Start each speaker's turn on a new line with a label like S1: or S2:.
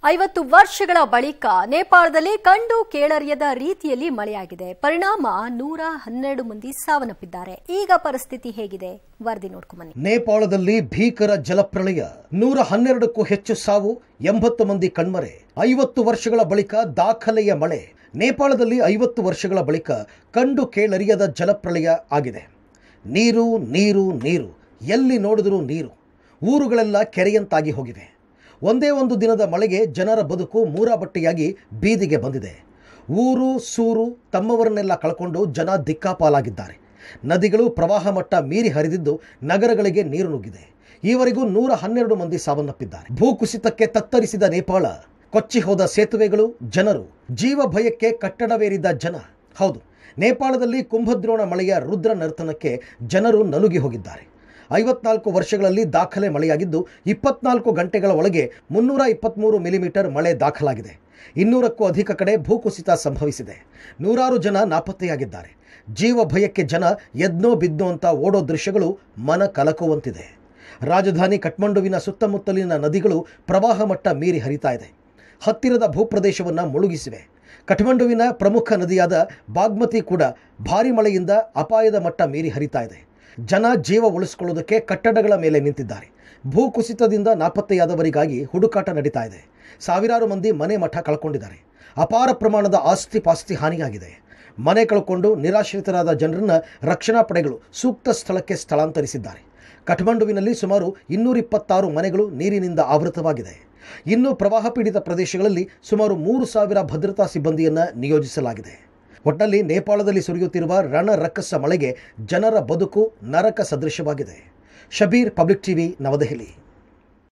S1: ಐವತ್ತು ವರ್ಷಗಳ ಬಳಿಕ ನೇಪಾಳದಲ್ಲಿ ಕಂಡು ಕೇಳರಿಯದ ರೀತಿಯಲ್ಲಿ ಮಳೆಯಾಗಿದೆ ಪರಿಣಾಮ ನೂರ ಹನ್ನೆರಡು ಮಂದಿ ಸಾವನ್ನಪ್ಪಿದ್ದಾರೆ ಈಗ ಪರಿಸ್ಥಿತಿ ಹೇಗಿದೆ ವರದಿ ನೋಡ್ಕೊಂಬನ್ನಿ
S2: ನೇಪಾಳದಲ್ಲಿ ಭೀಕರ ಜಲಪ್ರಳಯ ನೂರ ಹನ್ನೆರಡಕ್ಕೂ ಹೆಚ್ಚು ಸಾವು ಎಂಬತ್ತು ಮಂದಿ ಕಣ್ಮರೆ ಐವತ್ತು ವರ್ಷಗಳ ಬಳಿಕ ದಾಖಲೆಯ ಮಳೆ ನೇಪಾಳದಲ್ಲಿ ಐವತ್ತು ವರ್ಷಗಳ ಬಳಿಕ ಕಂಡು ಕೇಳರಿಯದ ಜಲಪ್ರಳಯ ಆಗಿದೆ ನೀರು ನೀರು ನೀರು ಎಲ್ಲಿ ನೋಡಿದರೂ ನೀರು ಊರುಗಳೆಲ್ಲ ಕೆರೆಯಂತಾಗಿ ಹೋಗಿವೆ ಒಂದೇ ಒಂದು ದಿನದ ಮಳೆಗೆ ಜನರ ಬದುಕು ಮೂರಾಬಟ್ಟೆಯಾಗಿ ಬೀದಿಗೆ ಬಂದಿದೆ ಊರು ಸೂರು ತಮ್ಮವರನ್ನೆಲ್ಲ ಕಳ್ಕೊಂಡು ಜನ ದಿಕ್ಕಾಪಾಲಾಗಿದ್ದಾರೆ ನದಿಗಳು ಪ್ರವಾಹ ಮಟ್ಟ ಮೀರಿ ಹರಿದಿದ್ದು ನಗರಗಳಿಗೆ ನೀರು ನುಗ್ಗಿದೆ ಈವರೆಗೂ ನೂರ ಹನ್ನೆರಡು ಮಂದಿ ಸಾವನ್ನಪ್ಪಿದ್ದಾರೆ ಭೂಕುಸಿತಕ್ಕೆ ತತ್ತರಿಸಿದ ನೇಪಾಳ ಕೊಚ್ಚಿ ಹೋದ ಸೇತುವೆಗಳು ಜನರು ಜೀವ ಭಯಕ್ಕೆ ಕಟ್ಟಡವೇರಿದ ಜನ ಹೌದು ನೇಪಾಳದಲ್ಲಿ ಕುಂಭದ್ರೋಣ ಮಳೆಯ ರುದ್ರ ನರ್ತನಕ್ಕೆ ಜನರು ನಲುಗಿ ಹೋಗಿದ್ದಾರೆ ಐವತ್ನಾಲ್ಕು ವರ್ಷಗಳಲ್ಲಿ ದಾಖಲೆ ಮಳೆಯಾಗಿದ್ದು ಇಪ್ಪತ್ನಾಲ್ಕು ಗಂಟೆಗಳ ಒಳಗೆ ಮುನ್ನೂರ ಇಪ್ಪತ್ತ್ಮೂರು ಮಿಲಿಮೀಟರ್ ಮಳೆ ದಾಖಲಾಗಿದೆ ಇನ್ನೂರಕ್ಕೂ ಅಧಿಕ ಕಡೆ ಭೂಕುಸಿತ ಸಂಭವಿಸಿದೆ ನೂರಾರು ಜನ ನಾಪತ್ತೆಯಾಗಿದ್ದಾರೆ ಜೀವ ಭಯಕ್ಕೆ ಜನ ಎದ್ನೋ ಬಿದ್ನೋ ಅಂತ ಓಡೋ ದೃಶ್ಯಗಳು ಮನ ಕಲಕುವಂತಿದೆ ರಾಜಧಾನಿ ಕಠ್ಮಂಡುವಿನ ಸುತ್ತಮುತ್ತಲಿನ ನದಿಗಳು ಪ್ರವಾಹ ಮಟ್ಟ ಮೀರಿ ಹರಿತಾ ಇದೆ ಹತ್ತಿರದ ಭೂಪ್ರದೇಶವನ್ನು ಮುಳುಗಿಸಿವೆ ಕಠ್ಮಂಡುವಿನ ಪ್ರಮುಖ ನದಿಯಾದ ಬಾಗ್ಮತಿ ಕೂಡ ಭಾರಿ ಮಳೆಯಿಂದ ಅಪಾಯದ ಮಟ್ಟ ಮೀರಿ ಹರಿತಾ ಇದೆ ಜನ ಜೀವ ಉಳಿಸಿಕೊಳ್ಳೋದಕ್ಕೆ ಕಟ್ಟಡಗಳ ಮೇಲೆ ನಿಂತಿದ್ದಾರೆ ಭೂಕುಸಿತದಿಂದ ನಾಪತ್ತೆಯಾದವರಿಗಾಗಿ ಹುಡುಕಾಟ ನಡೀತಾ ಇದೆ ಸಾವಿರಾರು ಮಂದಿ ಮನೆ ಮಠ ಕಳ್ಕೊಂಡಿದ್ದಾರೆ ಅಪಾರ ಪ್ರಮಾಣದ ಆಸ್ತಿ ಪಾಸ್ತಿ ಹಾನಿಯಾಗಿದೆ ಮನೆ ಕಳ್ಕೊಂಡು ನಿರಾಶ್ರಿತರಾದ ಜನರನ್ನ ರಕ್ಷಣಾ ಪಡೆಗಳು ಸೂಕ್ತ ಸ್ಥಳಕ್ಕೆ ಸ್ಥಳಾಂತರಿಸಿದ್ದಾರೆ ಕಠ್ಮಂಡುವಿನಲ್ಲಿ ಸುಮಾರು ಇನ್ನೂರಿಪ್ಪತ್ತಾರು ಮನೆಗಳು ನೀರಿನಿಂದ ಆವೃತವಾಗಿದೆ ಇನ್ನು ಪ್ರವಾಹ ಪೀಡಿತ ಪ್ರದೇಶಗಳಲ್ಲಿ ಸುಮಾರು ಮೂರು ಸಾವಿರ ಭದ್ರತಾ ಸಿಬ್ಬಂದಿಯನ್ನು ನಿಯೋಜಿಸಲಾಗಿದೆ ಒಟ್ಟಲ್ಲಿ ನೇಪಾಳದಲ್ಲಿ ಸುರಿಯುತ್ತಿರುವ ರಣರಕ್ಕಸ ಮಳೆಗೆ ಜನರ ಬದುಕು ನರಕ ಸದೃಶವಾಗಿದೆ ಶಬೀರ್ ಪಬ್ಲಿಕ್ ಟಿವಿ ನವದೆಹಲಿ